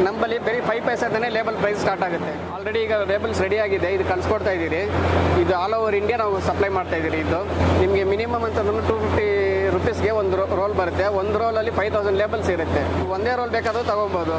ನಮ್ಮಲ್ಲಿ ಬರೀ ಫೈವ್ ಪೈಸೆದೇ ಲೇಬಲ್ ಪ್ರೈಸ್ ಸ್ಟಾರ್ಟ್ ಆಗುತ್ತೆ ಆಲ್ರೆಡಿ ಈಗ ಲೇಬಲ್ಸ್ ರೆಡಿ ಆಗಿದೆ ಇದು ಕಳಿಸ್ಕೊಡ್ತಾ ಇದ್ದೀರಿ ಇದು ಆಲ್ ಓವರ್ ಇಂಡಿಯಾ ನಾವು ಸಪ್ಲೈ ಮಾಡ್ತಾ ಇದ್ದೀರಿ ಇದು ನಿಮಗೆ ಮಿನಿಮಮ್ ಅಂತಂದ್ರೆ ಟೂ ಫಿಫ್ಟಿ ರುಪೀಸ್ಗೆ ಒಂದು ರೋಲ್ ಬರುತ್ತೆ ಒಂದು ರೋಲಲ್ಲಿ ಫೈವ್ ತೌಸಂಡ್ ಲೇಬಲ್ಸ್ ಇರುತ್ತೆ ಒಂದೇ ರೋಲ್ ಬೇಕಾದರೂ ತಗೋಬೋದು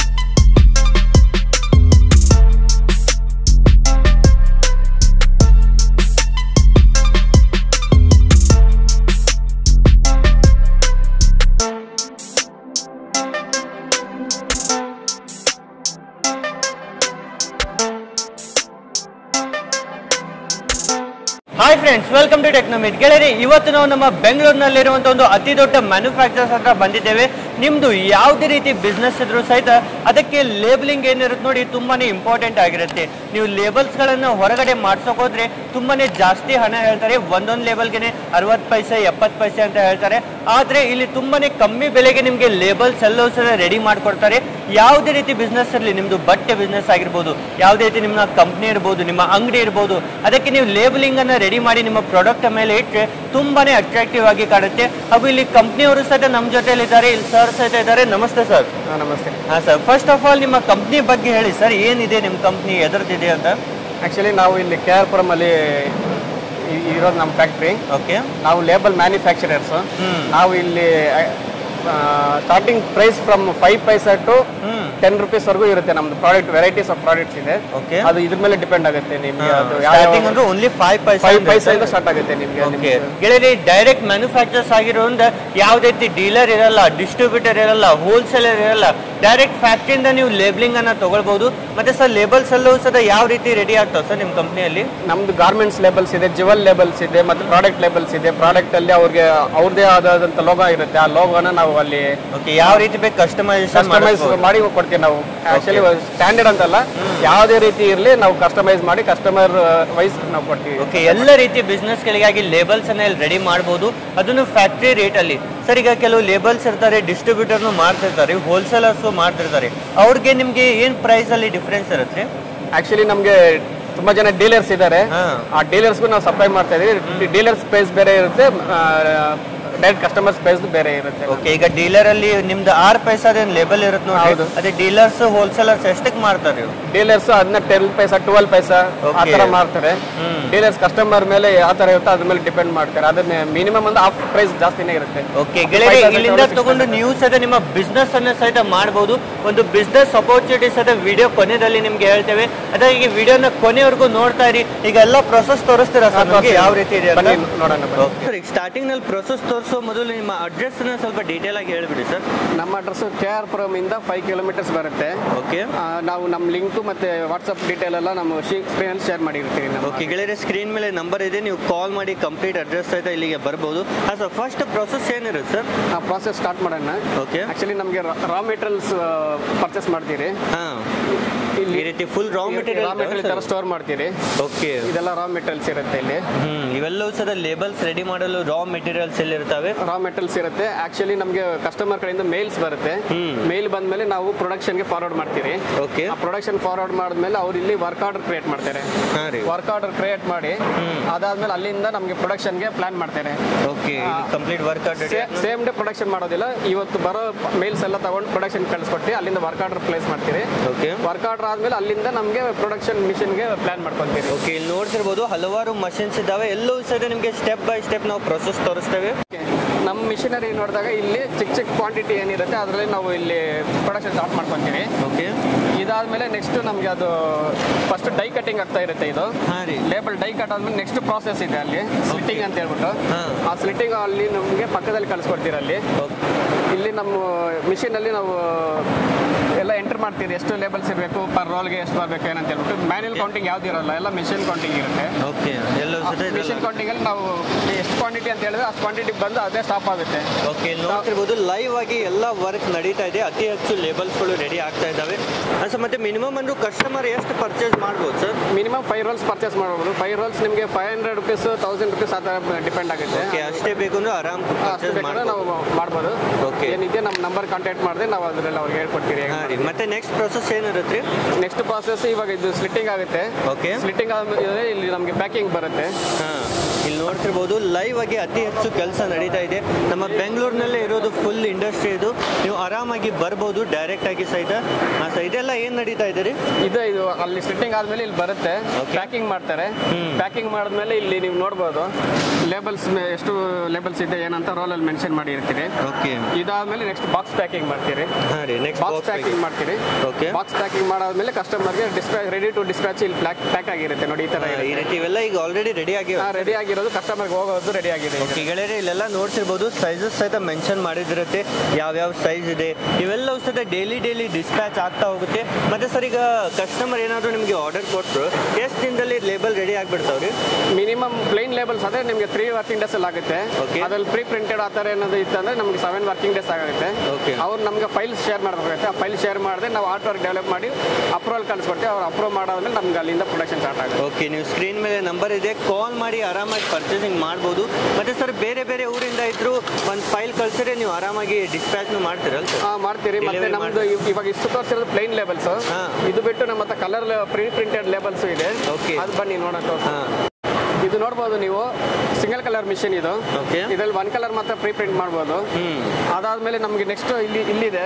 ಹಾಯ್ ಫ್ರೆಂಡ್ಸ್ ವೆಲ್ಕಮ್ ಟು ಟೆಕ್ನೋಮಿಟ್ ಗೆಳೆಯರಿ ಇವತ್ತು ನಾವು ನಮ್ಮ ಬೆಂಗಳೂರಿನಲ್ಲಿರುವಂಥ ಒಂದು ಅತಿ ದೊಡ್ಡ ಮ್ಯಾನುಫ್ಯಾಕ್ಚರ್ಸ್ ಹತ್ರ ಬಂದಿದ್ದೇವೆ ನಿಮ್ಮದು ಯಾವುದೇ ರೀತಿ ಬಿಸ್ನೆಸ್ ಇದ್ರೂ ಸಹಿತ ಅದಕ್ಕೆ ಲೇಬಲಿಂಗ್ ಏನಿರುತ್ತೆ ನೋಡಿ ತುಂಬಾನೇ ಇಂಪಾರ್ಟೆಂಟ್ ಆಗಿರುತ್ತೆ ನೀವು ಲೇಬಲ್ಸ್ಗಳನ್ನು ಹೊರಗಡೆ ಮಾಡ್ಸೋಕೆ ಹೋದ್ರೆ ತುಂಬಾನೇ ಜಾಸ್ತಿ ಹಣ ಹೇಳ್ತಾರೆ ಒಂದೊಂದು ಲೇಬಲ್ಗೆ ಅರವತ್ತು ಪೈಸೆ ಎಪ್ಪತ್ತು ಪೈಸೆ ಅಂತ ಹೇಳ್ತಾರೆ ಆದರೆ ಇಲ್ಲಿ ತುಂಬಾನೇ ಕಮ್ಮಿ ಬೆಲೆಗೆ ನಿಮಗೆ ಲೇಬಲ್ಸ್ ಎಲ್ಲವೂ ಸಹ ರೆಡಿ ಮಾಡಿಕೊಡ್ತಾರೆ ಯಾವುದೇ ರೀತಿ ಬಿಸ್ನೆಸ್ ಇರಲಿ ನಿಮ್ಮದು ಬಟ್ಟೆ ಬಿಸ್ನೆಸ್ ಆಗಿರ್ಬೋದು ಯಾವುದೇ ರೀತಿ ನಿಮ್ಮ ಕಂಪ್ನಿ ಇರ್ಬೋದು ನಿಮ್ಮ ಅಂಗಡಿ ಇರ್ಬೋದು ಅದಕ್ಕೆ ನೀವು ಲೇಬಲಿಂಗ್ ಅನ್ನ ರೆಡಿ ಮಾಡಿ ನಿಮ್ಮ ಪ್ರಾಡಕ್ಟ್ ಮೇಲೆ ಇಟ್ಟರೆ ತುಂಬಾನೇ ಅಟ್ರಾಕ್ಟಿವ್ ಆಗಿ ಕಾಣುತ್ತೆ ಹಾಗೂ ಇಲ್ಲಿ ಕಂಪ್ನಿಯವರು ಸಹಿತ ನಮ್ಮ ಜೊತೆಲಿ ಇದ್ದಾರೆ ಇಲ್ಲಿ ಸರ್ ಸಹಿತ ಇದ್ದಾರೆ ನಮಸ್ತೆ ಸರ್ ಹಾಂ ನಮಸ್ತೆ ಹಾ ಸರ್ ಫಸ್ಟ್ ಆಫ್ ಆಲ್ ನಿಮ್ಮ ಕಂಪ್ನಿ ಬಗ್ಗೆ ಹೇಳಿ ಸರ್ ಏನಿದೆ ನಿಮ್ಮ ಕಂಪ್ನಿ ಎದರದಿದೆ ಅಂತ ಆ್ಯಕ್ಚುಲಿ ನಾವು ಇಲ್ಲಿ ಕೆ ಆರ್ ಪುರಮಲ್ಲಿ ಇ- ಇರೋದು ನಮ್ಮ ಫ್ಯಾಕ್ಟ್ರಿ ಓಕೆ ನಾವು ಲೇಬಲ್ ಮ್ಯಾನುಫ್ಯಾಕ್ಚರರ್ಸು ಹ್ಮ್ ನಾವು ಇಲ್ಲಿ starting price from five paisa to hmm ten ರುಪೀಸ್ವರೆಗೂ ಇರುತ್ತೆ ನಮ್ದು ಪ್ರಾಡಕ್ಟ್ ವೆರೈಟೀಸ್ ಆಫ್ ಪ್ರಾಡಕ್ಟ್ಸ್ ಇದೆ ಓಕೆ ಅದು ಇದ್ರ ಮೇಲೆ ಡಿಪೆಂಡ್ ಆಗುತ್ತೆ ನಿಮಗೆ ಅದು ಸ್ಟಾರ್ಟಿಂಗ್ ಅಂದ್ರೆ ಓನ್ಲಿ ಫೈವ್ ಪೈಸೆ ಫೈವ್ ಪೈಸೆಯಿಂದ ಸ್ಟಾರ್ಟ್ ಆಗುತ್ತೆ ನಿಮಗೆ ಓಕೆ ಗೆಳೆಯರಿ ಡೈರೆಕ್ಟ್ ಮ್ಯಾನುಫ್ಯಾಕ್ಚರ್ಸ್ ಆಗಿರೋದ್ರಿಂದ ಯಾವುದೇ ರೀತಿ ಡೀಲರ್ ಇರಲ್ಲ ಡಿಸ್ಟ್ರಿಬ್ಯೂಟರ್ ಇರಲ್ಲ ಹೋಲ್ಸೇಲರ್ ಇರಲ್ಲ ಡೈರೆಕ್ಟ್ ಫ್ಯಾಕ್ಟ್ರಿಯಿಂದ ನೀವು ಲೇಬಲಿಂಗ್ ಅನ್ನ ತಗೊಳ್ಬಹುದು ಮತ್ತೆ ಸರ್ ಲೇಬಲ್ಸ್ ಎಲ್ಲವೂ ಸದ ಯಾವ ರೀತಿ ರೆಡಿ ಆಗ್ತಾವೆ ಸರ್ ನಿಮ್ಮ ಕಂಪ್ನಿಯಲ್ಲಿ ನಮ್ದು ಗಾರ್ಮೆಂಟ್ಸ್ ಲೇಬಲ್ಸ್ ಇದೆ ಜಿವಲ್ ಲೇಬಲ್ಸ್ ಇದೆ ಮತ್ತೆ ಪ್ರಾಡಕ್ಟ್ ಲೇಬಲ್ಸ್ ಇದೆ ಪ್ರಾಡಕ್ಟ್ ಅಲ್ಲಿ ಅವ್ರಿಗೆ ಅವ್ರದೇ ಆದಂತ ಲೋಗೋ ಇರುತ್ತೆ ಆ ಲೋಗೋನ ನಾವು ಅಲ್ಲಿ ಓಕೆ ಯಾವ ರೀತಿ ಬೇಕು ಕಸ್ಟಮೈಸೇಷನ್ ಕಸ್ಟಮೈಸ್ ಮಾಡಿ ಕೊಡ್ತೀವಿ ನಾವು ಆಕ್ಚುಲಿ ಸ್ಟ್ಯಾಂಡರ್ಡ್ ಅಂತಲ್ಲ ಯಾವುದೇ ರೀತಿ ಇರಲಿ ನಾವು ಕಸ್ಟಮೈಸ್ ಮಾಡಿ ಕಸ್ಟಮರ್ ವೈಸ್ ನಾವು ಕೊಡ್ತೀವಿ ಓಕೆ ಎಲ್ಲ ರೀತಿಯ ಬಿಸ್ನೆಸ್ಗಳಿಗಾಗಿ ಲೇಬಲ್ಸ್ ಅನ್ನ ಇಲ್ಲಿ ರೆಡಿ ಮಾಡ್ಬೋದು ಅದನ್ನು ಫ್ಯಾಕ್ಟ್ರಿ ರೇಟ್ ಅಲ್ಲಿ ಸರ್ ಈಗ ಕೆಲವು ಲೇಬಲ್ಸ್ ಇರ್ತಾರೆ ಡಿಸ್ಟ್ರಿಬ್ಯೂಟರ್ನು ಮಾಡ್ತಿರ್ತಾರೆ ಹೋಲ್ಸೇಲರ್ಸ್ ಮಾಡ್ತಿರ್ತಾರೆ ಅವ್ರಿಗೆ ನಿಮ್ಗೆ ಏನ್ ಪ್ರೈಸ್ ಅಲ್ಲಿ ಡಿಫ್ರೆನ್ಸ್ ಇರುತ್ತೆ ಆಕ್ಚುಲಿ ನಮಗೆ ತುಂಬಾ ಜನ ಡೀಲರ್ಸ್ ಇದ್ದಾರೆ ಹಾ ಆ ಡೀಲರ್ಸ್ಗೂ ನಾವು ಸಪ್ಲೈ ಮಾಡ್ತಾ ಇದೀವಿ ಡೀಲರ್ಸ್ ಪ್ರೈಸ್ ಬೇರೆ ಇರುತ್ತೆ ಡೈರೆಕ್ಟ್ ಕಸ್ಟಮರ್ಸ್ ಪ್ರೈಸ್ ಬೇರೆ ಇರುತ್ತೆ ಓಕೆ ಈಗ ಡೀಲರ್ ಅಲ್ಲಿ ನಿಮ್ದು ಆರ್ ಪೈಸಾದೇನ್ ಲೇಬಲ್ ಇರುತ್ತೆ ಹೌದು. ನೋಡಿ ಅದೇ ಡೀಲರ್ಸ್ ಹೋಲ್ಸೇಲರ್ಸ್ ಎಷ್ಟಕ್ಕೆ ಮಾರ್ತಾರೆ ಇವ್ರು? ಡೀಲರ್ಸ್ ಅದನ್ನ ಟೆನ್ ಪೈಸಾ ಟ್ವೆಲ್ ಪೈಸಾ ಆ Okay. ತರ ಮಾಡ್ತಾರೆ ಹ್ಮ್ ಡೀಲರ್ಸ್ ಕಸ್ಟಮರ್ ಮೇಲೆ ಯಾವ ತರ ಇರುತ್ತೆ ಅದ್ರ ಮೇಲೆ ಡಿಪೆಂಡ್ ಮಾಡ್ತಾರೆ ಅದನ್ನ ಮಿನಿಮಮ್ ಒಂದು ಹಾಫ್ ಪ್ರೈಸ್ ಜಾಸ್ತಿನೇ ಇರುತ್ತೆ ಓಕೆ ಗೆಳೆಯರಿ 5,000 ಇಲ್ಲಿಂದ 6,000. ತಗೊಂಡು ನೀವು ಸಹಿತ ನಿಮ್ಮ ಬಿಸ್ನೆಸ್ ಅನ್ನ ಸಹಿತ ಮಾಡಬಹುದು ಒಂದು ಬಿಸ್ನೆಸ್ ಅಪರ್ಚುನಿಟಿ ಸಹಿತ ವಿಡಿಯೋ ಕೊನೆಯಲ್ಲಿ ನಿಮ್ಗೆ ಹೇಳ್ತೇವೆ ಅದೇ ಈಗ ವಿಡಿಯೋನ ಕೊನೆವರೆಗೂ ನೋಡ್ತಾ ಇರಿ ಈಗ ಎಲ್ಲ ಪ್ರೊಸೆಸ್ ತೋರಿಸ್ತೀರಾ ಸರ್ ನಮ್ಗೆ ಯಾವ ರೀತಿ ಇದೆ ಬನ್ನಿ ಅಂತ ನೋಡೋಣ ಬನ್ನಿ. ಸರ್ ಈಗ ಸ್ಟಾರ್ಟಿಂಗ್ ನಲ್ಲಿ ಪ್ರೊಸೆಸ್ ತೋರಿಸೋ ಮೊದಲು ನಿಮ್ಮ ಅಡ್ರೆಸ್ ಅನ್ನ ಸ್ವಲ್ಪ ಡೀಟೇಲ್ ಆಗಿ ಹೇಳ್ಬಿಡಿ ಸರ್ ನಮ್ಮ ಅಡ್ರೆಸ್ ಕೆ ಆರ್ ಪುರಂ ಇಂದ ಫೈವ್ ಕಿಲೋಮೀಟರ್ಸ್ ಬರುತ್ತೆ ಓಕೆ ಆ, ನಾವು ನಮ್ಮ ಲಿಂಕ್ ಮತ್ತೆ ವಾಟ್ಸಪ್ ಡೀಟೇಲ್ ಎಲ್ಲ ನಮ್ಮ ಸ್ಕ್ರೀನ್ ಶೇರ್ ಮಾಡಿರ್ತೀವಿ ನಮ್ಮ ಓಕೆ ಗೆಳೆಯರೆ ಸ್ಕ್ರೀನ್ ಮೇಲೆ ನಂಬರ್ ಇದೆ ನೀವು ಕಾಲ್ ಮಾಡಿ ಕಂಪ್ಲೀಟ್ ಅಡ್ರೆಸ್ ಸಹಿತ ಇಲ್ಲಿಗೆ ಬರ್ಬೋದು ಹಾಂ ಸರ್ ಫಸ್ಟ್ ಪ್ರೊಸೆಸ್ ಏನಿರುತ್ತೆ ಸರ್ ಆ ಪ್ರಾಸೆಸ್ ಸ್ಟಾರ್ಟ್ ಮಾಡೋಣ ಓಕೆ ಆಕ್ಚುಲಿ ನಮಗೆ ರಾ ಮೆಟೀರಿಯಲ್ಸ್ ಪರ್ಚೇಸ್ ಮಾಡ್ತೀರಿ ಹಾಂ ಇಲ್ಲಿ ಈ ರೀತಿ ಫುಲ್ ರಾ ರಾ ಮೆಟೀರಿಯಲ್ ತರ ಮೆಟೀರಿಯಲ್ ಸ್ಟೋರ್ ಮಾಡ್ತೀರಿ ಓಕೆ ಇದೆಲ್ಲ ರಾ ಮೆಟೀರಿಯಲ್ಸ್ ಇರುತ್ತೆ ಇಲ್ಲಿ ಹ್ಮ್ ಇವೆಲ್ಲವೂ ಸಹ ಲೇಬಲ್ಸ್ ರೆಡಿ ಮಾಡಲು ರಾ ಮೆಟೀರಿಯಲ್ಸ್ ಎಲ್ಲಿ ಇರ್ತವೆ ರಾ ಮೆಟೀರಿಯಲ್ಸ್ ಇರುತ್ತೆ ಆಕ್ಚುಲಿ ನಮಗೆ ಕಸ್ಟಮರ್ ಕಡೆಯಿಂದ ಮೇಲ್ಸ್ ಬರುತ್ತೆ ಹ್ಮ್. ಮೇಲ್ ಬಂದ್ಮೇಲೆ ನಾವು ಪ್ರೊಡಕ್ಷನ್ಗೆ ಫಾರ್ವರ್ಡ್ ಮಾಡ್ತೀವಿ ಓಕೆ ಆ ಪ್ರೊಡಕ್ಷನ್ ಫಾರ್ವರ್ಡ್ ಮಾಡಿದ್ಮೇಲೆ ಅವ್ರು ಇಲ್ಲಿ ವರ್ಕ್ ಆರ್ಡರ್ ಕ್ರಿಯೇಟ್ ಮಾಡ್ತಾರೆ ಹಾಂ ರೀ ವರ್ಕ್ ಆರ್ಡರ್ ಕ್ರಿಯೇಟ್ ಮಾಡಿ ಹ್ಮ್. ಅದಾದ್ಮೇಲೆ ಅಲ್ಲಿಂದ ನಮಗೆ ಪ್ರೊಡಕ್ಷನ್ಗೆ ಪ್ಲಾನ್ ಮಾಡ್ತಾರೆ okay complete work same day production ಮಾಡೋದಿಲ್ಲ ಇವತ್ತು ಬರೋ ಮೇಲ್ಸ್ ಎಲ್ಲ ತಗೊಂಡು ಪ್ರೊಡಕ್ಷನ್ ಕಳಿಸ್ಕೊಟ್ಟು ಅಲ್ಲಿಂದ ವರ್ಕ್ ಆರ್ಡರ್ ಪ್ಲೇಸ್ ಮಾಡ್ತೀವಿ ಓಕೆ ವರ್ಕ್ ಆರ್ಡರ್ ಆದ್ಮೇಲೆ ಅಲ್ಲಿಂದ ನಮಗೆ ಪ್ರೊಡಕ್ಷನ್ ಮಿಷನ್ಗೆ ಪ್ಲಾನ್ ಮಾಡ್ಕೊಂತೀವಿ ಓಕೆ ಇಲ್ಲಿ ನೋಡ್ತಿರ್ಬೋದು ಹಲವಾರು ಮಷಿನ್ಸ್ ಇದ್ದಾವೆ ಎಲ್ಲವೂ ಸಹ ನಿಮಗೆ ಸ್ಟೆಪ್ ಬೈ ಸ್ಟೆಪ್ ನಾವು ಪ್ರೊಸೆಸ್ ತೋರಿಸ್ತೇವೆ ನಮ್ಮ ಮಿಷನರಿ ನೋಡಿದಾಗ ಇಲ್ಲಿ ಚಿಕ್ಕ ಚಿಕ್ಕ ಕ್ವಾಂಟಿಟಿ ಏನಿರುತ್ತೆ ಅದರಲ್ಲಿ ನಾವು ಇಲ್ಲಿ ಪ್ರೊಡಕ್ಷನ್ ಸ್ಟಾರ್ಟ್ ಮಾಡ್ಕೊಂತೀವಿ ಓಕೆ ಇದಾದ್ಮೇಲೆ ನೆಕ್ಸ್ಟ್ ನಮಗೆ ಅದು ಫಸ್ಟ್ ಡೈ ಕಟಿಂಗ್ ಆಗ್ತಾ ಇರುತ್ತೆ ಇದು ಹಾಂ ರೀ ಲೇಬಲ್ ಡೈ ಕಟ್ ಆದ್ಮೇಲೆ ನೆಕ್ಸ್ಟ್ ಪ್ರಾಸೆಸ್ ಇದೆ ಅಲ್ಲಿ ಸ್ಲಿಟ್ಟಿಂಗ್ ಅಂತ ಹೇಳ್ಬಿಟ್ಟು ಹಾ. ಆ ಸ್ಲಿಟ್ಟಿಂಗ್ ಅಲ್ಲಿ ನಮಗೆ ಪಕ್ಕದಲ್ಲಿ ಕಳಿಸ್ಕೊಡ್ತೀರ ಅಲ್ಲಿ ಇಲ್ಲಿ ನಮ್ಮ ಮಿಷಿನ್ ಅಲ್ಲಿ ನಾವು ಎಲ್ಲ ಎಂಟರ್ ಮಾಡ್ತೀರಿ ಎಷ್ಟು ಲೇಬಲ್ಸ್ ಇರಬೇಕು ಪರ್ ರೋಲ್ಗೆ ಎಷ್ಟು ಬರಬೇಕು ಏನಂತ ಹೇಳ್ಬಿಟ್ಟು ಮ್ಯಾನ್ಯಲ್ ಕೌಂಟಿಂಗ್ ಯಾವ್ದು ಇರಲ್ಲ ಎಲ್ಲ ಮಿಷಿನ್ ಕೌಂಟಿಂಗ್ ಇರುತ್ತೆ ಓಕೆ ಎಲ್ಲವೂ ಸಹ ಮಿಷಿನ್ ಕೌಂಟಿಂಗ್ ಅಲ್ಲಿ ನಾವು ಎಷ್ಟು ಕ್ವಾಂಟಿಟಿ ಅಂತ ಹೇಳಿದ್ರೆ ಅಷ್ಟು ಕ್ವಾಂಟಿಟಿ ಬಂದು ಅದೇ ಸ್ಟಾಪ್ ಆಗುತ್ತೆ ಓಕೆ ನೋಡ್ತಿರ್ಬೋದು ಲೈವ್ ಆಗಿ ಎಲ್ಲ ವರ್ಕ್ ನಡೀತಾ ಇದೆ ಅತಿ ಹೆಚ್ಚು ಲೇಬಲ್ಸ್ಗಳು ರೆಡಿ ಆಗ್ತಾ ಇದ್ದಾವೆ ಸರ್ ಮತ್ತೆ ಮಿನಿಮಮ್ ಅಂದ್ರೂ ಕಸ್ಟಮರ್ ಎಷ್ಟು ಪರ್ಚೇಸ್ ಮಾಡ್ಬೋದು sir minimum five rolls purchase ಮಾಡ್ಬೋದು ಫೈವ್ ರೋಲ್ಸ್ ನಿಮಗೆ five hundred rupees thousand rupees ಆ ಥರ ಡಿಪೆಂಡ್ ಆಗುತ್ತೆ ಓಕೆ ಅಷ್ಟೇ ಬೇಕು ಅಂದ್ರೆ ಆರಾಮ್ ಅಷ್ಟು ಪರ್ಚೇಸ್ ಬೇಕಾದ್ರೆ ಮಾಡ್ಬೋದು ನಾವು ಮಾಡ್ಬೋದು Okay. ಏನಿದೆ ನಮ್ಮ ನಂಬರ್ ಕಾಂಟ್ಯಾಕ್ಟ್ ಮಾಡಿದ್ರೆ ನಾವು ಅದರಲ್ಲಿ ಅವ್ರಿಗೆ ಹೇಳ್ಕೊಡ್ತೀವಿ ಹಾಂ ರೀ ಮತ್ತೆ ನೆಕ್ಸ್ಟ್ ಪ್ರೊಸೆಸ್ ಏನಿರುತ್ತೆ ನೆಕ್ಸ್ಟ್ ಪ್ರಾಸೆಸ್ ಇವಾಗ ಇದು ಸ್ಲಿಟ್ಟಿಂಗ್ ಆಗುತ್ತೆ ಓಕೆ ಸ್ಲಿಟ್ಟಿಂಗ್ ಆದ್ಮೇಲೆ ಇಲ್ಲಿ ನಮಗೆ ಪ್ಯಾಕಿಂಗ್ ಬರುತ್ತೆ ಹಾಂ ಇಲ್ಲಿ ನೋಡ್ತಿರ್ಬೋದು ಲೈವ್ ಆಗಿ ಅತಿ ಹೆಚ್ಚು ಕೆಲಸ ನಡೀತಾ ಇದೆ ನಮ್ಮ ಬೆಂಗಳೂರಿನಲ್ಲೇ ಇರೋದು ಫುಲ್ ಇಂಡಸ್ಟ್ರಿ ಇದು ನೀವು ಆರಾಮಾಗಿ ಬರ್ಬೋದು ಡೈರೆಕ್ಟ್ ಆಗಿ ಸಹಿತ ಹಾಂ ಸರ್ ಇದೆಲ್ಲ ಏನು ನಡೀತಾ ಇದೆ ರೀ ಇದು ಇದು ಅಲ್ಲಿ ಸೆಟ್ಟಿಂಗ್ ಆದ್ಮೇಲೆ ಇಲ್ಲಿ ಬರುತ್ತೆ Okay. ಪ್ಯಾಕಿಂಗ್ ಮಾಡ್ತಾರೆ ಹ್ಮ್. ಪ್ಯಾಕಿಂಗ್ ಮಾಡಿದ್ಮೇಲೆ ಇಲ್ಲಿ ನೀವು ನೋಡ್ಬೋದು ಲೇಬಲ್ಸ್ ಎಷ್ಟು ಲೇಬಲ್ಸ್ ಇದೆ ಏನಂತ ರೋಲಲ್ಲಿ ಮೆನ್ಷನ್ ಮಾಡಿರ್ತೀರಿ ಓಕೆ ಇದಾದ್ಮೇಲೆ ನೆಕ್ಸ್ಟ್ ಬಾಕ್ಸ್ ಪ್ಯಾಕಿಂಗ್ ಮಾಡ್ತೀರಿ ಹಾಂ ರೀ ನೆಕ್ಸ್ಟ್ ಬಾಕ್ಸ್ ಪ್ಯಾಕಿಂಗ್ ಮಾಡ್ತೀರಿ Okay. ಬಾಕ್ಸ್ ಪ್ಯಾಕಿಂಗ್ ಮಾಡಾದ್ಮೇಲೆ ಕಸ್ಟಮರ್ಗೆ ಡಿಸ್ಪ್ಯಾಚ್ ರೆಡಿ ಟು ಡಿಸ್ಪ್ಯಾಚ್ ಇಲ್ಲಿ ಪ್ಯಾಕ್ ಪ್ಯಾಕ್ ಆಗಿರುತ್ತೆ ನೋಡಿ ಈ ತರ ಈ ರೀತಿ ಇವೆಲ್ಲ ಈಗ ಆಲ್ರೆಡಿ ರೆಡಿ ಆಗಿವೆ ರೆಡಿ ಆಗಿರೋದು ಕಸ್ಟಮರ್ಗೆ ಹೋಗೋದು ರೆಡಿ ಆಗಿದೆ ಈಗ. ಓಕೆ ಗೆಳೆಯರೆ ಇಲ್ಲೆಲ್ಲ ನೋಡ್ತಿರ್ಬೋದು ಸೈಜಸ್ ಸಹಿತ ಮೆನ್ಷನ್ ಮಾಡಿದಿರುತ್ತೆ ಯಾವ್ಯಾವ ಸೈಜ್ ಇದೆ ಇವೆಲ್ಲವೂ ಸಹಿತ ಡೈಲಿ ಡೈಲಿ ಡಿಸ್ಪ್ಯಾಚ್ ಆಗ್ತಾ ಹೋಗುತ್ತೆ ಮತ್ತೆ ಸರ್ ಈಗ ಕಸ್ಟಮರ್ ಏನಾದರೂ ನಿಮಗೆ ಆರ್ಡರ್ ಕೊಟ್ಟರು ಎಷ್ಟು ದಿನದಲ್ಲಿ ಲೇಬಲ್ ರೆಡಿ ಆಗಿಬಿಡ್ತಾವ್ರಿ ಮಿನಿಮಮ್ ಪ್ಲೈನ್ ಲೇಬಲ್ಸ್ ಆದ್ರೆ ನಿಮಗೆ ತ್ರೀ ವರ್ಕಿಂಗ್ ಡೇಸ್ ಅಲ್ಲಿ ಆಗುತ್ತೆ Okay. ಅದ್ರಲ್ಲಿ ಪ್ರೀ ಪ್ರಿಂಟೆಡ್ ಆ ಥರ ಏನಾದ್ರು ಇತ್ತಂದ್ರೆ ನಮಗೆ ಸೆವೆನ್ ವರ್ಕಿಂಗ್ ಡೇಸ್ ಆಗುತ್ತೆ Okay. ಅವ್ರು ನಮಗೆ ಫೈಲ್ ಶೇರ್ ಮಾಡಬೇಕಾಗುತ್ತೆ ಆ ಫೈಲ್ ಶೇರ್ ಮಾಡಿದ್ರೆ ನಾವು ಆರ್ಟ್ ವರ್ಕ್ ಡೆವಲಪ್ ಮಾಡಿ ಅಪ್ರೂವಲ್ ಕಳಿಸ್ಕೊಡ್ತೀವಿ ಅವ್ರು ಅಪ್ರೂವ್ ಮಾಡಾದ್ಮೇಲೆ ನಮ್ಗೆ ಅಲ್ಲಿಂದ ಪ್ರೊಡಕ್ಷನ್ ಸ್ಟಾರ್ಟ್ ಆಗುತ್ತೆ ಓಕೆ ನೀವು ಸ್ಕ್ರೀನ್ ಮೇಲೆ ನಂಬರ್ ಇದೆ ಕಾಲ್ ಮಾಡಿ ಆರಾಮಾಗಿ ಪರ್ಚೇಸಿಂಗ್ ಮಾಡ್ಬೋದು ಮತ್ತೆ ಸರ್ ಬೇರೆ ಬೇರೆ ಊರಿಂದ ಇದ್ರು ಒಂದು ಫೈಲ್ ಕಳ್ಸಿದ್ರೆ ನೀವು ಆರಾಮಾಗಿ ಡಿಸ್ಪ್ಯಾಚ್ನು ಮಾಡ್ತೀರಲ್ಲ ಸರ್ ಹಾ ಮಾಡ್ತೀರಿ ಮತ್ತೆ Delivery ನಮ್ದು ಇವ್- ಇವಾಗ ಇಷ್ಟು ತೋರಿಸಿರೋದು ಪ್ಲೈನ್ ಲೇಬಲ್ಸ್ ಹಾ. ಇದು ಬಿಟ್ಟು ನಮ್ಮ ಹತ್ರ ಕಲರ್ ಪ್ರೀ ಪ್ರಿಂಟೆಡ್ ಲೇಬಲ್ಸ್ ಇದೆ Okay. ಅದು ಬನ್ನಿ ನೋಡೋಣ ತೋರ್ಸು. ಹಾಂ ಇದು ನೋಡ್ಬೋದು ನೀವು ಸಿಂಗಲ್ ಕಲರ್ ಮಿಷಿನ್ ಇದು ಓಕೆ ಇದ್ರಲ್ಲಿ ಒನ್ ಕಲರ್ ಮಾತ್ರ ಪ್ರೀ ಪ್ರಿಂಟ್ ಮಾಡ್ಬೋದು ಹ್ಞೂ ಅದಾದ್ಮೇಲೆ ನಮಗೆ ನೆಕ್ಸ್ಟ್ ಇಲ್ಲಿ ಇಲ್ಲಿದೆ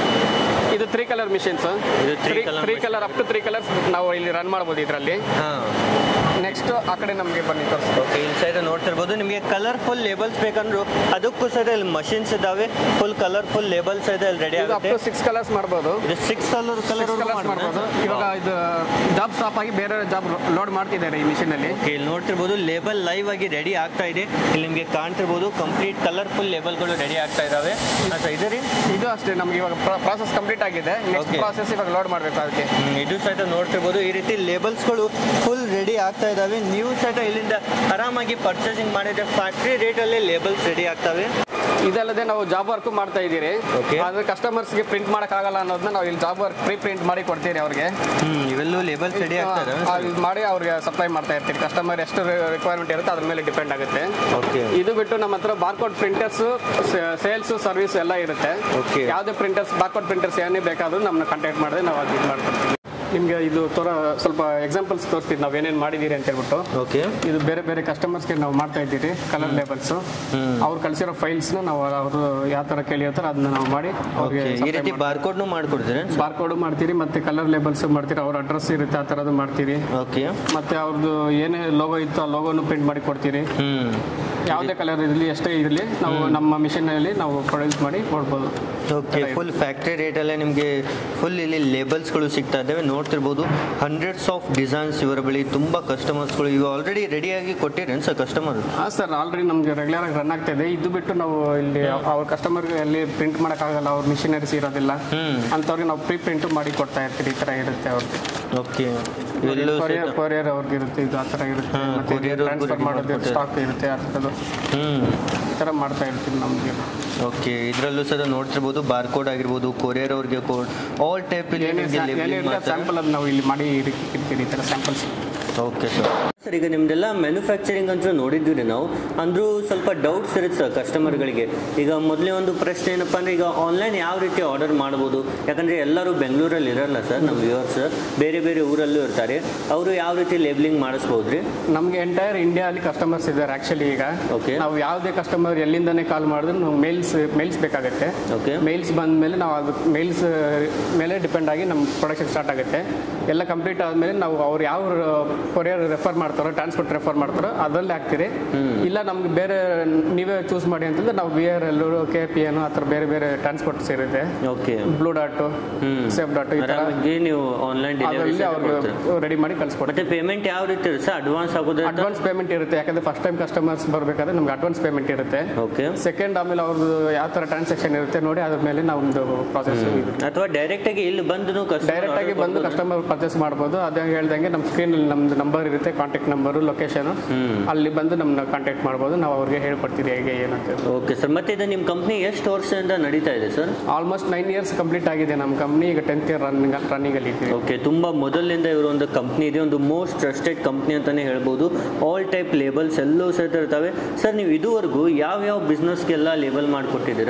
ಇದು ತ್ರೀ ಕಲರ್ ಮಿಷಿನ್ಸ್ ಇದು three colour three colour up to three colours ನಾವು ಇಲ್ಲಿ ರನ್ ಮಾಡ್ಬೋದು ಇದರಲ್ಲಿ ಹಾಂ ನೆಕ್ಸ್ಟ್ ಆ ಕಡೆ ನಮಗೆ ಬನ್ನಿ ತೋರಿಸ್ತು ಓಕೆ ಇಲ್ಲಿ ಸೈಡ್ ನೋಡ್ತಿರ್ಬೋದು ನಿಮಗೆ ಕಲರ್ಫುಲ್ ಲೇಬಲ್ಸ್ ಬೇಕಂದ್ರು ಅದಕ್ಕೂ ಸಹಿತ ಇಲ್ಲಿ ಮಷಿನ್ಸ್ ಇದಾವೆ ಫುಲ್ ಕಲರ್ಫುಲ್ ಲೇಬಲ್ಸ್ ಇದೆ ಇಲ್ಲಿ ರೆಡಿ ಇದು ಅಪ್ ಆಗುತ್ತೆ ಟು ಸಿಕ್ಸ್ ಕಲರ್ಸ್ ಮಾಡ್ಬೋದು ಇದು six colour colour six colours ಮಾಡ್ಬೋದು ಇವಾಗ ಇದು ಜಾಬ್ ಸ್ಟಾಪ್ ಆಗಿ ಬೇರೆ ಜಾಬ್ ಲೋಡ್ ಮಾಡ್ತಿದ್ದಾರೆ ಈ ಮಿಷಿನ್ ಅಲ್ಲಿ ಓಕೆ ಇಲ್ಲಿ ನೋಡ್ತಿರ್ಬೋದು ಲೇಬಲ್ ಲೈವ್ ಆಗಿ ರೆಡಿ ಆಗ್ತಾ ಇದೆ ಇಲ್ಲಿ ನಿಮಗೆ ಕಾಣ್ತಿರ್ಬೋದು ಕಂಪ್ಲೀಟ್ ಕಲರ್ಫುಲ್ ಲೇಬಲ್ಗಳು ರೆಡಿ ಆಗ್ತಾ ಇದಾವೆ ಅচ্ছা ಇದೆ ರೀ ಇದು ಅಷ್ಟೇ ನಮ್ಗೆ ಇವಾಗ ಪ್ರಾಸೆಸ್ ಕಂಪ್ಲೀಟ್ ಆಗಿದೆ ನೆಕ್ಸ್ಟ್ Okay. ಪ್ರಾಸೆಸ್ ಇವಾಗ ಲೋಡ್ ಮಾಡಬೇಕು ಅದಕ್ಕೆ ಹ್ಮ್, ಇದು ಸಹಿತ ನೋಡ್ತಿರ್ಬೋದು ಈ ರೀತಿ ಲೇಬಲ್ಸ್ಗಳು ಫುಲ್ ರೆಡಿ ಆಗ್ತಾ ಇದಾವೆ ನೀವು ಸಹಿತ ಇಲ್ಲಿಂದ ಆರಾಮಾಗಿ ಪರ್ಚೇಸಿಂಗ್ ಮಾಡಿದ್ರೆ ಫ್ಯಾಕ್ಟ್ರಿ ರೇಟಲ್ಲಿ ಲೇಬಲ್ಸ್ ರೆಡಿ ಆಗ್ತವೆ ಇದಲ್ಲದೆ ನಾವು ಜಾಬ್ ವರ್ಕ್ ಮಾಡ್ತಾ ಇದ್ದೀರಿ Okay. ಆದ್ರೆ ಕಸ್ಟಮರ್ಸ್ಗೆ ಪ್ರಿಂಟ್ ಆಗಲ್ಲ ಅನ್ನೋದನ್ನ ನಾವು ಇಲ್ಲಿ ಜಾಬ್ ವರ್ಕ್ ಪ್ರೀ ಪ್ರಿಂಟ್ ಮಾಡಿ ಕೊಡ್ತೀರಿ ಅವ್ರಿಗೆ ಹ್ಮ್ ಇವೆಲ್ಲೂ ಲೇಬಲ್ಸ್ ರೆಡಿ ಆಗ್ತಾ ಆ, ಇದಾವೆ ಇದು ಮಾಡಿ ಅವ್ರಿಗೆ ಸಪ್ಲೈ ಮಾಡ್ತಾ ಇರ್ತೀರಿ ಕಸ್ಟಮರ್ ಎಷ್ಟು ರಿಕ್ವೈರ್ಮೆಂಟ್ ಇರುತ್ತೆ ಅದ್ರ ಮೇಲೆ ಡಿಪೆಂಡ್ ಆಗುತ್ತೆ ಓಕೆ ಇದು ಬಿಟ್ಟು ನಮ್ಮ ಹತ್ರ ಬಾರ್ಕೋಡ್ ಪ್ರಿಂಟರ್ಸ್ ಸೇಲ್ಸ್ ಸರ್ವಿಸ್ ಎಲ್ಲ ಇರುತ್ತೆ Okay. ಯಾವುದೇ ಪ್ರಿಂಟರ್ಸ್ ಬಾರ್ಕೋಡ್ ಪ್ರಿಂಟರ್ಸ್ ಏನೇ ಬೇಕಾದ್ರೂ ನಮ್ಮನ್ನ ಕಾಂಟ್ಯಾಕ್ಟ್ ಮಾಡಿದ್ರೆ ನಾವು ಅದು ಇದು ಮಾಡ್ಕೊಡ್ತೀವಿ ನಿಮಗೆ ಇದು ತೋರ ಸ್ವಲ್ಪ ಎಕ್ಸಾಂಪಲ್ಸ್ ತೋರಿಸ್ತೀವಿ ನಾವು ಏನೇನು ಮಾಡಿದ್ದೀರಿ ಅಂತ ಹೇಳ್ಬಿಟ್ಟು ಓಕೆ ಇದು ಬೇರೆ ಬೇರೆ ಕಸ್ಟಮರ್ಸ್ಗೆ ನಾವು ಮಾಡ್ತಾ ಇದ್ದೀರಿ ಕಲರ್ ಲೇಬಲ್ಸ್ ಅವ್ರು ಕಳಿಸಿರೋ ಫೈಲ್ಸ್ನ ನಾವು ಅವರು ಯಾವ ಥರ ಕೇಳಿರ್ತಾರೆ ಅದನ್ನ ನಾವು ಮಾಡಿ ಓಕೆ ಈ ರೀತಿ ಬಾರ್ಕೋಡ್ನು ಮಾಡ್ಕೊಡ್ತೀರಾ ಬಾರ್ಕೋಡು ಮಾಡ್ತೀರಿ ಮತ್ತೆ ಕಲರ್ ಲೇಬಲ್ಸ್ ಮಾಡ್ತೀರಿ ಅವ್ರ ಅಡ್ರೆಸ್ ಇರುತ್ತೆ ಆ ಥರದ್ದು ಮಾಡ್ತೀರಿ ಓಕೆ ಮತ್ತೆ ಅವ್ರದ್ದು ಏನೇ ಲೋಗೋ ಇತ್ತು ಆ ಲೋಗೋನು ಪ್ರಿಂಟ್ ಮಾಡಿ ಕೊಡ್ತೀರಿ ಹ್ಮ್ ಯಾವುದೇ ಕಲರ್ ಇರಲಿ ಎಷ್ಟೇ ಇರಲಿ ನಾವು ನಮ್ಮ ಮಿಷಿನಲ್ಲಿ ನಾವು ಪ್ರೊಡ್ಯೂಸ್ ಮಾಡಿ ಕೊಡ್ಬೋದು ಓಕೆ ಫುಲ್ ಫ್ಯಾಕ್ಟ್ರಿ ರೇಟಲ್ಲೇ ನಿಮಗೆ ಫುಲ್ ಇಲ್ಲಿ ಲೇಬಲ್ಸ್ಗಳು ಸಿಗ್ತಾ ಇದ್ದಾವೆ ನೋಡ್ತಿರ್ಬೋದು ಹಂಡ್ರೆಡ್ಸ್ ಆಫ್ ಡಿಸೈನ್ಸ್ ಇವರ ಬಳಿ ತುಂಬ ಕಸ್ಟಮರ್ಸ್ಗಳು ಇವು ಆಲ್ರೆಡಿ ರೆಡಿಯಾಗಿ ಕೊಟ್ಟಿರೇನು ಸರ್ ಕಸ್ಟಮರ್ ಹಾಂ ಸರ್ ಆಲ್ರೆಡಿ ನಮಗೆ ರೆಗ್ಯುಲರ್ ಆಗಿ ರನ್ ಆಗ್ತಾ ಇದೆ ಇದು ಬಿಟ್ಟು ನಾವು ಇಲ್ಲಿ ಅವ್ರ ಕಸ್ಟಮರ್ಗೆ ಎಲ್ಲಿ ಪ್ರಿಂಟ್ ಮಾಡೋಕ್ಕಾಗಲ್ಲ ಅವ್ರ ಮಿಷಿನರೀಸ್ ಇರೋದಿಲ್ಲ ಹ್ಮ್ ಅಂಥವ್ರಿಗೆ ನಾವು ಪ್ರೀ ಪ್ರಿಂಟ್ ಮಾಡಿ ಕೊಡ್ತಾ ಇರ್ತೀವಿ ಈ ಥರ ಇರುತ್ತೆ ಅವ್ರಿಗೆ ಓಕೆ ಇವೆಲ್ಲೂ ಕೊರಿಯರ್ ಕೊರಿಯರ್ ಅವ್ರಿಗೆ ಇರುತ್ತೆ ಇದು ಆ ಥರ ಇರುತ್ತೆ ಹಾ, ಮತ್ತೆ courier ಅವ್ರಿಗೂ ಟ್ರಾನ್ಸ್ಫರ್ ready ಮಾಡೋದು ಮಾಡ್ಕೊಡ್ತಾರೆ. ಸ್ಟಾಕ್ ಇರುತ್ತೆ ಆ ಥರದ್ದು ಹ್ಮ್ ಈ ಥರ ಮಾಡ್ತಾ ಇರ್ತೀವಿ ನಮಗೆ ಓಕೆ ಇದರಲ್ಲೂ ಸಹ ನೋಡ್ತಿರ್ಬೋದು ಬಾರ್ಕೋಡ್ ಆಗಿರ್ಬೋದು ಕೊರಿಯರ್ ಅವ್ರಿಗೆ ಕೋಡ್ ಆಲ್ ಟೈಪ್ ಇಲ್ಲಿ ಏನೇ ನಿಮಗೆ ಲೇಬಲಿಂಗ್ ಮಾಡ್ತಾರೆ ಸ್ಯಾಂಪಲ್ ಅದು ನಾವು ಇಲ್ಲಿ ಮಾಡಿ ಇರ್ತೀವಿ ಈ ಥರ ಸ್ಯಾಂಪಲ್ಸ್ ಓಕೆ ಸರ್ ಸರ್ ಈಗ ನಿಮ್ದೆಲ್ಲ ಮ್ಯಾನುಫ್ಯಾಕ್ಚರಿಂಗ್ ಅಂತ ನೋಡಿದ್ವಿ ನಾವು ಅಂದ್ರೂ ಸ್ವಲ್ಪ ಡೌಟ್ಸ್ ಇರುತ್ತೆ ಸರ್ ಕಸ್ಟಮರ್ಗಳಿಗೆ ಈಗ ಮೊದಲೇ ಒಂದು ಪ್ರಶ್ನೆ ಏನಪ್ಪ ಅಂದ್ರೆ ಈಗ ಆನ್ಲೈನ್ ಯಾವ ರೀತಿ ಆರ್ಡರ್ ಮಾಡ್ಬೋದು ಯಾಕಂದ್ರೆ ಎಲ್ಲರೂ ಬೆಂಗಳೂರಲ್ಲಿ ಇರಲ್ಲ ಸರ್ ನಮ್ಮ ವ್ಯೂವರ್ಸ್ ಬೇರೆ ಬೇರೆ ಊರಲ್ಲೂ ಇರ್ತಾರೆ ಅವರು ಯಾವ ರೀತಿ ಲೇಬ್ಲಿಂಗ್ ಮಾಡಿಸ್ಬೋದ್ರಿ ನಮಗೆ ಎಂಟೈರ್ ಇಂಡಿಯಾ ಅಲ್ಲಿ ಕಸ್ಟಮರ್ಸ್ ಇದ್ದಾರೆ ಆಕ್ಚುಲಿ ಈಗ Okay. ನಾವು ಯಾವುದೇ ಕಸ್ಟಮರ್ ಎಲ್ಲಿಂದನೇ ಕಾಲ್ ಮಾಡಿದ್ರು ನಾವು ಮೇಲ್ಸ್ ಮೇಲ್ಸ್ ಬೇಕಾಗುತ್ತೆ ಓಕೆ ಮೇಲ್ಸ್ ಬಂದ ಮೇಲೆ ನಾವು ಅದು ಮೇಲ್ಸ್ ಮೇಲೆ ಡಿಪೆಂಡ್ ಆಗಿ ನಮ್ಮ ಪ್ರೊಡಕ್ಷನ್ ಸ್ಟಾರ್ಟ್ ಆಗುತ್ತೆ ಎಲ್ಲ ಕಂಪ್ಲೀಟ್ ಆದಮೇಲೆ ನಾವು ಅವ್ರು ಯಾವ ಕೊರಿಯರ್ ರೆಫರ್ ಮಾಡ್ತಾರೋ ಟ್ರಾನ್ಸ್ಪೋರ್ಟ್ ರೆಫರ್ ಮಾಡ್ತಾರೋ ಅದರಲ್ಲಿ ಹಾಕ್ತೀರಿ ಇಲ್ಲ ನಮ್ಗೆ ಬೇರೆ ನೀವೇ ಚೂಸ್ ಮಾಡಿ ಅಂತಂದ್ರೆ ನಾವು V R L K P N ಆ ಥರ ಬೇರೆ ಬೇರೆ ಟ್ರಾನ್ಸ್ಪೋರ್ಟ್ಸ್ ಇರುತ್ತೆ okay blue dot hmm safe dot ಈ ಥರ ಆರಾಮಾಗಿ ನೀವು ಆನ್ಲೈನ್ ಅದರಲ್ಲಿ ಡೆಲಿವರಿ ಅವ್ರಿಗೆ ರೆಡಿ ಮಾಡಿ ಕಳಿಸ್ಕೊಡ್ತೀವಿ ಮತ್ತೆ ಪೇಮೆಂಟ್ ಯಾವ ರೀತಿ ಇರುತ್ತೆ ಸರ್ ಅಡ್ವಾನ್ಸ್ ಆಗೋದು ಅಡ್ವಾನ್ಸ್ ಪೇಮೆಂಟ್ ಇರುತ್ತೆ ಯಾಕಂದ್ರೆ ಫಸ್ಟ್ ಟೈಮ್ ಕಸ್ಟಮರ್ಸ್ ಬರಬೇಕಾದ್ರೆ ನಮ್ಗೆ ಅಡ್ವಾನ್ಸ್ ಪೇಮೆಂಟ್ ಇರುತ್ತೆ ಓಕೆ ಸೆಕೆಂಡ್ ಆಮೇಲೆ ಅವ್ರದ್ದು ಯಾವ ಥರ ಟ್ರಾನ್ಸಾಕ್ಷನ್ ಇರುತ್ತೆ ನೋಡಿ ಅದ್ರ ಮೇಲೆ ನಾವೊಂದು ಪ್ರಾಸೆಸ್ ಅಥವಾ ಡೈರೆಕ್ಟ್ ಆಗಿ ಇಲ್ಲಿ ಬಂದು ಡೈರೆಕ್ಟ್ ಆಗಿ ಬಂದು ಕಸ್ಟಮರ್ ಪರ್ಚೇಸ್ ಮಾಡ್ಬೋದು ಅದೇ ಹೇಳ್ದಂಗೆ ನಮ್ಮ ಸ್ಕ್ರೀನಲ್ಲಿ ನಮ್ದು ನಂಬರ್ ಇರುತ್ತೆ ಕಾಂಟ್ಯಾಕ್ಟ್ ನಂಬರು ಲೊಕೇಶನ್ ಹ್ಮ್ ಅಲ್ಲಿ ಬಂದು ನಮ್ಮನ್ನ ಕಾಂಟ್ಯಾಕ್ಟ್ ಮಾಡ್ಬೋದು ನಾವು ಅವ್ರಿಗೆ ಹೇಳ್ಕೊಡ್ತೀವಿ ಹೇಗೆ ಏನಂತ ಓಕೆ ಸರ್ ಮತ್ತೆ ಇದು ನಿಮ್ಮ ಕಂಪ್ನಿ ಎಷ್ಟು ವರ್ಷದಿಂದ ನಡೀತಾ ಇದೆ sir almost nine years complete ಆಗಿದೆ ನಮ್ಮ ಕಂಪ್ನಿ ಈಗ ಟೆಂತ್ ಇಯರ್ ರನ್ನಿಂಗ್ ರನ್ನಿಂಗ್ ಅಲ್ಲಿ ಇದ್ದೀವಿ ಓಕೆ ತುಂಬ ಮೊದಲಿನಿಂದ ಇವರು ಒಂದು ಕಂಪ್ನಿ ಇದೆ ಒಂದು ಮೋಸ್ಟ್ ಟ್ರಸ್ಟೆಡ್ ಕಂಪ್ನಿ ಅಂತಲೇ ಹೇಳ್ಬೋದು ಆಲ್ ಟೈಪ್ ಲೇಬಲ್ಸ್ ಎಲ್ಲವೂ ಸಹಿತ ಇರ್ತವೆ ಸರ್ ನೀವು ಇದುವರೆಗೂ ಯಾವ ಯಾವ ಬಿಸ್ನೆಸ್ಗೆಲ್ಲ ಲೇಬಲ್ ಮಾಡಿಕೊಟ್ಟಿದ್ದೀರಾ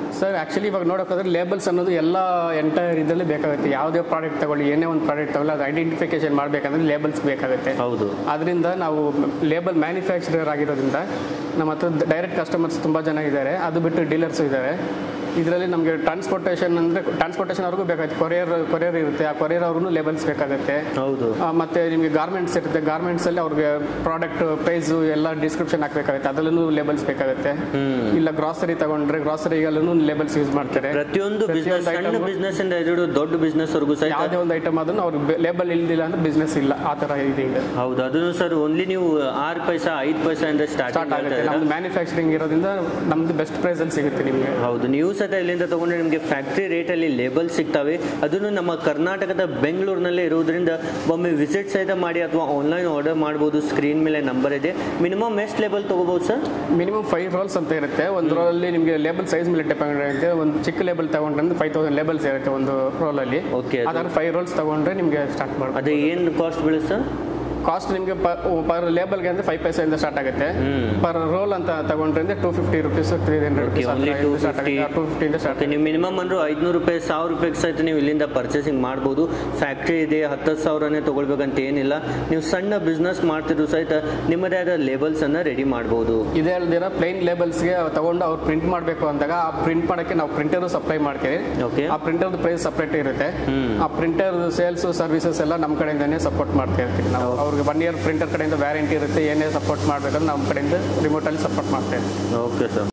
ಸರ್ ಆ್ಯಕ್ಚುಲಿ ಇವಾಗ ನೋಡೋಕ್ಕೋದ್ರೆ ಲೇಬಲ್ಸ್ ಅನ್ನೋದು ಎಲ್ಲ ಎಂಟೈರ್ ಇದರಲ್ಲಿ ಬೇಕಾಗುತ್ತೆ ಯಾವುದೇ ಪ್ರಾಡಕ್ಟ್ ತಗೊಳ್ಳಿ ಏನೇ ಒಂದು ಪ್ರಾಡಕ್ಟ್ ತಗೊಳ್ಳಿ ಅದು ಐಡೆಂಟಿಫಿಕೇಶನ್ ಮಾಡಬೇಕಂದ್ರೆ ಲೇಬಲ್ಸ್ ಬೇಕಾಗುತ್ತೆ ಹೌದು ಅದರಿಂದ ನಾವು ಲೇಬಲ್ ಮ್ಯಾನುಫ್ಯಾಕ್ಚರರ್ ಆಗಿರೋದ್ರಿಂದ ನಮ್ಮ ಹತ್ರ ಡೈರೆಕ್ಟ್ ಕಸ್ಟಮರ್ಸ್ ತುಂಬ ಜನ ಇದ್ದಾರೆ ಅದು ಬಿಟ್ಟು ಡೀಲರ್ಸ್ ಇದ್ದಾರೆ ಇದರಲ್ಲಿ ನಮಗೆ ಟ್ರಾನ್ಸ್ಪೋರ್ಟೇಷನ್ ಅಂದರೆ ಟ್ರಾನ್ಸ್ಪೋರ್ಟೇಷನ್ ಅವ್ರಿಗೂ ಬೇಕಾಗುತ್ತೆ ಕೊರಿಯರ್ ಕೊರಿಯರ್ ಇರುತ್ತೆ ಆ ಕೊರಿಯರ್ ಅವ್ರಿಗೂ ಲೇಬಲ್ಸ್ ಬೇಕಾಗುತ್ತೆ ಹೌದು ಆ, ಮತ್ತೆ ನಿಮಗೆ ಗಾರ್ಮೆಂಟ್ಸ್ ಇರುತ್ತೆ ಗಾರ್ಮೆಂಟ್ಸ್ ಅಲ್ಲಿ ಅವ್ರಿಗೆ ಪ್ರಾಡಕ್ಟ್ ಪ್ರೈಸು ಎಲ್ಲ ಡಿಸ್ಕ್ರಿಪ್ಷನ್ ಹಾಕ್ಬೇಕಾಗುತ್ತೆ ಅದರಲ್ಲೂ ಲೇಬಲ್ಸ್ ಬೇಕಾಗುತ್ತೆ ಹ್ಮ್ ಇಲ್ಲ ಗ್ರಾಸರಿ ತಗೊಂಡ್ರೆ ಗ್ರಾಸರಿಗಲ್ಲೂ ಲೇಬಲ್ಸ್ ಯೂಸ್ ಮಾಡ್ತಾರೆ ಪ್ರತಿಯೊಂದು ಬಿಸ್ನೆಸ್ ಪ್ರತಿಯೊಂದು ಸಣ್ಣ item- ಬಿಸ್ನೆಸ್ ಇಂದ ಹಿಡಿದು ದೊಡ್ಡ ಬಿಸ್ನೆಸ್ ವರೆಗೂ ಸಹಿತ ಯಾವುದೇ ಒಂದು ಐಟಮ್ ಅದನ್ನು ಅವ್ರಿಗೆ ಲೇಬಲ್ ಇಲ್ದಿಲ್ಲ ಅಂದ್ರೆ ಬಿಸ್ನೆಸ್ ಇಲ್ಲ ಆ ಥರ ಇದೆ ಈಗ ಹೌದು ಅದನ್ನು ಸರ್ ಓನ್ಲಿ ನೀವು ಆರು ಪೈಸಾ ಐದು ಪೈಸಾ ಇಂದ ಸ್ಟಾರ್ಟ್ ಸ್ಟಾರ್ಟ್ ಆಗುತ್ತೆ ನಮ್ದು ಮ್ಯಾನುಫ್ಯಾಕ್ಚರಿಂಗ್ ಇರೋದ್ರಿಂದ ನಮ್ದು ಬೆಸ್ಟ್ ಪ್ರೈಸಲ್ಲಿ ಸಿಗುತ್ತೆ ನಿಮಗೆ ಹೌದು ನೀವು ಸಹ ಇಲ್ಲಿಂದ ತಗೊಂಡ್ರೆ ನಿಮಗೆ ಫ್ಯಾಕ್ಟ್ರಿ ರೇಟಲ್ಲಿ ಲೇಬಲ್ ಸಿಗ್ತವೆ ಅದನ್ನು ನಮ್ಮ ಕರ್ನಾಟಕದ ಬೆಂಗಳೂರಿನಲ್ಲೇ ಇರುವುದರಿಂದ ಒಮ್ಮೆ ವಿಸಿಟ್ ಸಹಿತ ಮಾಡಿ ಅಥವಾ ಆನ್ಲೈನ್ ಆರ್ಡರ್ ಮಾಡ್ಬೋದು ಸ್ಕ್ರೀನ್ ಮೇಲೆ ನಂಬರ್ ಇದೆ ಮಿನಿಮಮ್ ಎಷ್ಟು ಲೇಬಲ್ ತಗೋಬಹುದು ಸರ್ ಮಿನಿಮಮ್ ಫೈವ್ ರೋಲ್ಸ್ ಅಂತ ಇರುತ್ತೆ ಒಂದು ರೋಲಲ್ಲಿ ನಿಮಗೆ ಲೇಬಲ್ ಸೈಜ್ ಮೇಲೆ ಡಿಪೆಂಡ್ ಆಗುತ್ತೆ ಒಂದು ಚಿಕ್ಕ ಲೇಬಲ್ ತಗೊಂಡ್ರೆ ಫೈವ್ ತೌಸಂಡ್ ಲೇಬಲ್ಸ್ ಇರುತ್ತೆ ಒಂದು ರೋಲಲ್ಲಿ Okay, ಅದು- ಅದಾದ್ರೆ ಫೈವ್ ರೋಲ್ಸ್ ತಗೊಂಡ್ರೆ ನಿಮಗೆ ಸ್ಟಾರ್ಟ್ ಮಾಡ್ಬೋದು ಅದೇ ಏನು ಕಾಸ್ಟ್ ಬೀಳುತ್ತೆ ಸರ್ ಕಾಸ್ಟ್ ನಿಮಗೆ ಪರ್ ಲೇಬಲ್ಗೆ ಅಂದ್ರೆ ಫೈವ್ ಪೈಸೆಯಿಂದ ಸ್ಟಾರ್ಟ್ ಆಗುತ್ತೆ ಹ್ಮ್. ಪರ್ ರೋಲ್ ಅಂತ ತಗೊಂಡ್ರೆ ಅಂದ್ರೆ two fifty rupees three hundred okay only two start fifty ಆಗುತ್ತೆ ಟೂ ಫಿಫ್ಟಿಯಿಂದ ಸ್ಟಾರ್ಟ್ ನೀವು ಮಿನಿಮಮ್ ಅಂದ್ರೆ ಐದುನೂರು ರೂಪಾಯಿ ಸಾವಿರ ರೂಪಾಯಿಗೆ ಸಹಿತ ನೀವು ಇಲ್ಲಿಂದ ಪರ್ಚೇಸಿಂಗ್ ಮಾಡ್ಬೋದು ಫ್ಯಾಕ್ಟ್ರಿ ಇದೆ ಹತ್ತು ಸಾವಿರನೇ ತಗೊಳ್ಬೇಕಂತ ಏನಿಲ್ಲ ನೀವು ಸಣ್ಣ ಬಿಸ್ನೆಸ್ ಮಾಡ್ತಿದ್ರು ಸಹಿತ ನಿಮ್ಮದೇ ಆದ ಲೇಬಲ್ಸ್ ಅನ್ನ ರೆಡಿ ಮಾಡ್ಬೋದು ಇದೇ ಅಲ್ದಿರ ಪ್ಲೈನ್ ಲೇಬಲ್ಸ್ಗೆ ತಗೊಂಡು ಅವ್ರು ಪ್ರಿಂಟ್ ಮಾಡಬೇಕು ಅಂದಾಗ ಆ ಪ್ರಿಂಟ್ ಮಾಡೋಕ್ಕೆ ನಾವು ಪ್ರಿಂಟರು ಸಪ್ಲೈ ಮಾಡ್ತೀವಿ ಓಕೆ ಆ ಪ್ರಿಂಟರ್ ಪ್ರೈಸ್ ಸಪ್ರೇಟ್ ಇರುತ್ತೆ ಹ್ಮ್. ಆ ಪ್ರಿಂಟರ್ ಸೇಲ್ಸ್ ಸರ್ವಿಸಸ್ ಎಲ್ಲ ನಮ್ಮ ಕಡೆಯಿಂದನೇ ಸಪೋರ್ಟ್ ಮಾಡ್ತಾ ಇರ್ತೀವಿ ನಾವು ಅವ್ರಿಗೆ ಒನ್ ಇಯರ್ ಪ್ರಿಂಟರ್ ಕಡೆಯಿಂದ ವ್ಯಾರಂಟಿ ಇರುತ್ತೆ ಏನೇ ಸಪೋರ್ಟ್ ಮಾಡಬೇಕಂದ್ರೆ ನಮ್ಮ ಕಡೆಯಿಂದ ರಿಮೋಟಲ್ಲಿ ಸಪೋರ್ಟ್ ಮಾಡ್ತಾ ಇರ್ತೀವಿ ಓಕೆ ಸರ್